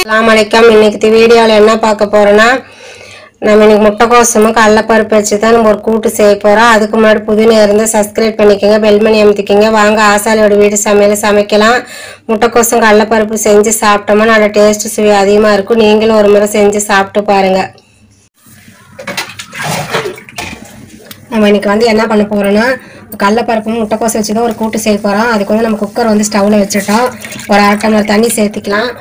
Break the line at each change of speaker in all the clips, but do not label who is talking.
அஸ்ஸலாமு அலைக்கும் இன்னைக்கு வீடியோவில் என்ன பார்க்க போறோம்னா நம்ம இன்னைக்கு முட்டைக்கோசமும் கடலப்பருப்பு வச்சு தான் நம்ம ஒரு கூட்டு செய்ய போறோம் அதுக்கு முன்னாடி புதினா இருந்தால் சப்ஸ்கிரைப் பண்ணிக்கோங்க பெல்மணி அமைத்திக்கோங்க வாங்க ஆசாலியோட வீடு சமையல் சமைக்கலாம் முட்டைக்கோசம் கடலப்பருப்பு செஞ்சு சாப்பிட்டோம்னா நல்ல டேஸ்ட் சுவை அதிகமாக இருக்கும் நீங்களும் ஒரு முறை செஞ்சு சாப்பிட்டு பாருங்க நம்ம இன்னைக்கு வந்து என்ன பண்ண போறோம்னா கடலப்பருப்பும் முட்டைக்கோசம் வச்சு தான் ஒரு கூட்டு செய்ய போறோம் அதுக்கு வந்து நம்ம குக்கர் வந்து ஸ்டவ்ல வச்சுட்டோம் ஒரு அரை டம்ளர் தண்ணி சேர்த்துக்கலாம்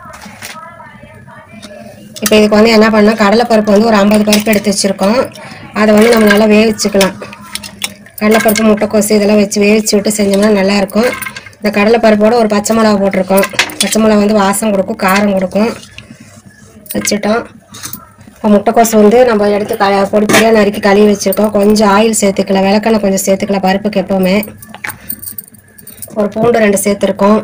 இப்போ இதுக்கு வந்து என்ன பண்ணால் கடலைப்பருப்பு வந்து ஒரு ஐம்பது பருப்பு எடுத்து வச்சுருக்கோம் அதை வந்து நம்ம நல்லா வேவிச்சுக்கலாம் கடலைப்பருப்பு முட்டைக்கோசு இதெல்லாம் வச்சு வேவிச்சு விட்டு செஞ்சோம்னா நல்லாயிருக்கும் இந்த கடலைப்பருப்போட ஒரு பச்சை மிளகா போட்டிருக்கோம் பச்சை மிளகா வந்து வாசம் கொடுக்கும் காரம் கொடுக்கும் வச்சுட்டோம் இப்போ முட்டைக்கோசு வந்து நம்ம எடுத்து க பொடி பொடியாக நறுக்கி கழுவி வச்சுருக்கோம் கொஞ்சம் ஆயில் சேர்த்துக்கலாம் விளக்கெண்ணெய் கொஞ்சம் சேர்த்துக்கலாம் பருப்புக்கு எப்போவுமே ஒரு பூண்டு ரெண்டு சேர்த்துருக்கோம்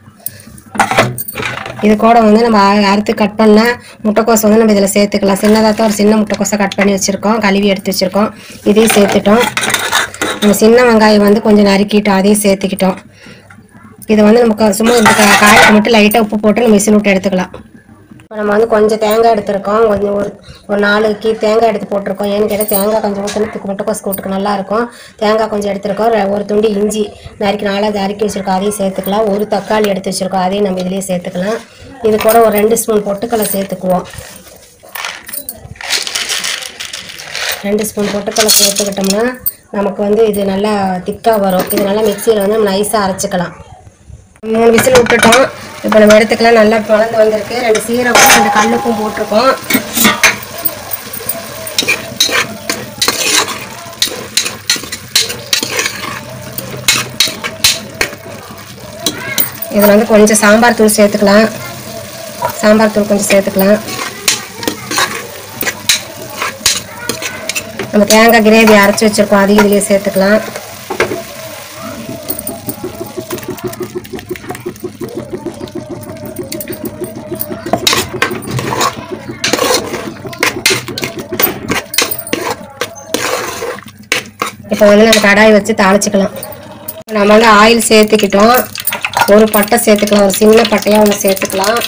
இது கூட வந்து நம்ம அ- அறுத்து கட் பண்ண முட்டைக்கோஸ் வந்து நம்ம இதில் சேர்த்துக்கலாம் சின்னதாக தான் ஒரு சின்ன முட்டைக்கோஸை கட் பண்ணி வச்சுருக்கோம் கழுவி எடுத்து வச்சுருக்கோம் இதையும் சேர்த்துட்டோம் நம்ம சின்ன வெங்காயம் வந்து கொஞ்சம் நறுக்கிட்டோம் அதையும் சேர்த்துக்கிட்டோம் இது வந்து நமக்கு சும்மா இந்த கா- காயத்தை மட்டும் லைட்டாக உப்பு போட்டு நம்ம விசில் விட்டு எடுத்துக்கலாம் இப்போ நம்ம வந்து கொஞ்சம் தேங்காய் எடுத்திருக்கோம் கொஞ்சம் ஒரு ஒரு நாலு கீ தேங்காய் எடுத்து போட்டிருக்கோம் ஏன்னு கேட்டால் தேங்காய் கொஞ்சம் ஊற்றுனதுக்கு முட்டைக்கோஸ் கூட்டுக்கு நல்லா இருக்கும் தேங்காய் கொஞ்சம் எடுத்திருக்கோம் ரெ- ஒரு துண்டு இஞ்சி நறுக்கி நாலாவது அறுக்கி வச்சிருக்கோம் அதையும் சேர்த்துக்கலாம் ஒரு தக்காளி எடுத்து வச்சிருக்கோம் அதையும் நம்ம இதுலேயே சேர்த்துக்கலாம் இது கூட ஒரு ரெண்டு ஸ்பூன் பொட்டுக்கடலை சேர்த்துக்குவோம் ரெண்டு ஸ்பூன் பொட்டுக்கடலை சேர்த்துக்கிட்டோம்னா நமக்கு வந்து இது நல்லா திக்காக வரும் இது நல்லா மிக்சியில் வந்து நம்ம நைஸாக அரைச்சிக்கலாம் மூணு விசில் விட்டுட்டோம் இப்போ நம்ம எடுத்துக்கலாம் நல்லா வளர்ந்து வந்திருக்கு ரெண்டு சீரகம் ரெண்டு கல்லுப்பும் போட்டிருக்கோம் இதில் வந்து கொஞ்சம் சாம்பார் தூள் சேர்த்துக்கலாம் சாம்பார் தூள் கொஞ்சம் சேர்த்துக்கலாம் நம்ம தேங்காய் கிரேவி அரைச்சி வச்சிருக்கோம் அதையும் இதுலேயே சேர்த்துக்கலாம் இப்போ வந்து நம்ம கடாய் வச்சு தாளிச்சுக்கலாம் நம்ம வந்து ஆயில் சேர்த்துக்கிட்டோம் ஒரு பட்டை சேர்த்துக்கலாம் ஒரு சின்ன பட்டையாக ஒன்று சேர்த்துக்கலாம்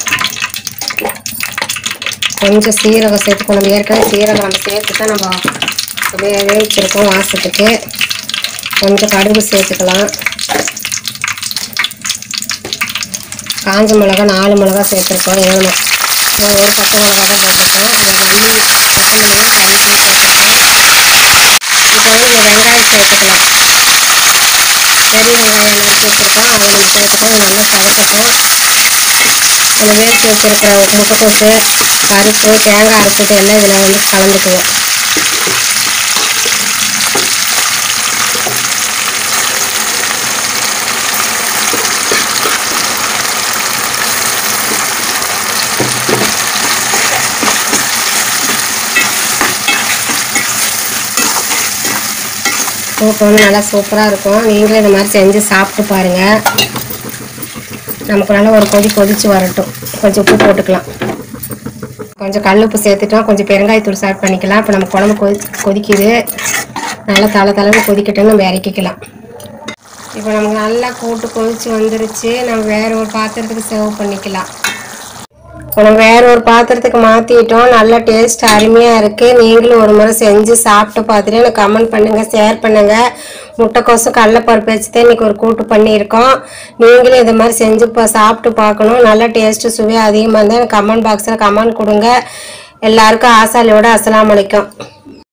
கொஞ்சம் சீரகம் சேர்த்துக்கணும் நம்ம ஏற்கனவே சீரகம் நம்ம சேர்த்து தான் நம்ம வே வேவிச்சிருக்கோம் வாசத்துக்கு கொஞ்சம் கடுகு சேர்த்துக்கலாம் காஞ்ச மிளகா நாலு மிளகா சேர்த்துருக்கோம் ஏன்னா நம்ம ஒரு பச்சை மிளகா தான் போட்டிருக்கோம் இதை மல்லி கொத்தமல்லியும் கருவேப்பிலையும் சேர்த்துருக்கோம் இப்போ வந்து இந்த வெங்காயம் சேர்த்துக்கலாம் பெரிய வெங்காயம் நறுக்கி வச்சுருக்கோம் அதை நம்ம சேர்த்துக்கோம் இது நல்லா சவக்கட்டும் நம்ம வேர்த்து வச்சுருக்கிற முட்டைக்கோசு பருப்பு தேங்காய் அரைச்சிட்டு எல்லாம் இதில் வந்து கலந்துக்குவோம் சூப்பு வந்து நல்லா சூப்பராக இருக்கும் நீங்களும் இந்த மாதிரி செஞ்சு சாப்பிட்டு பாருங்கள் நமக்கு நல்லா ஒரு கொதி கொதிச்சு வரட்டும் கொஞ்சம் உப்பு போட்டுக்கலாம் கொஞ்சம் கல் உப்பு சேர்த்துட்டோம் கொஞ்சம் பெருங்காயத்தூள் ஸ்டார்ட் பண்ணிக்கலாம் இப்போ நம்ம குழம்பு கொதி கொதிக்குது நல்லா தலை தலைன்னு கொதிக்கட்டும்னு நம்ம இறக்கிக்கலாம் இப்போ நமக்கு நல்லா கூட்டு கொதிச்சு வந்துருச்சு நம்ம வேற ஒரு பாத்திரத்துக்கு சர்வ் பண்ணிக்கலாம் இப்போ நம்ம வேற ஒரு பாத்திரத்துக்கு மாற்றிட்டோம் நல்ல டேஸ்ட் அருமையாக இருக்குது நீங்களும் ஒரு முறை செஞ்சு சாப்பிட்டு பார்த்துட்டு எனக்கு கமெண்ட் பண்ணுங்கள் ஷேர் பண்ணுங்கள் முட்டைக்கோசம் கடலைப்பருப்பு வச்சு தான் இன்றைக்கி ஒரு கூட்டு பண்ணியிருக்கோம் நீங்களும் இது மாதிரி செஞ்சு பா சாப்பிட்டு பார்க்கணும் நல்ல டேஸ்ட்டு சுவை அதிகமாக இருந்தால் எனக்கு கமெண்ட் பாக்ஸில் கமெண்ட் கொடுங்க எல்லாருக்கும் ஆசாலியோட அஸ்ஸலாமு அலைக்கும்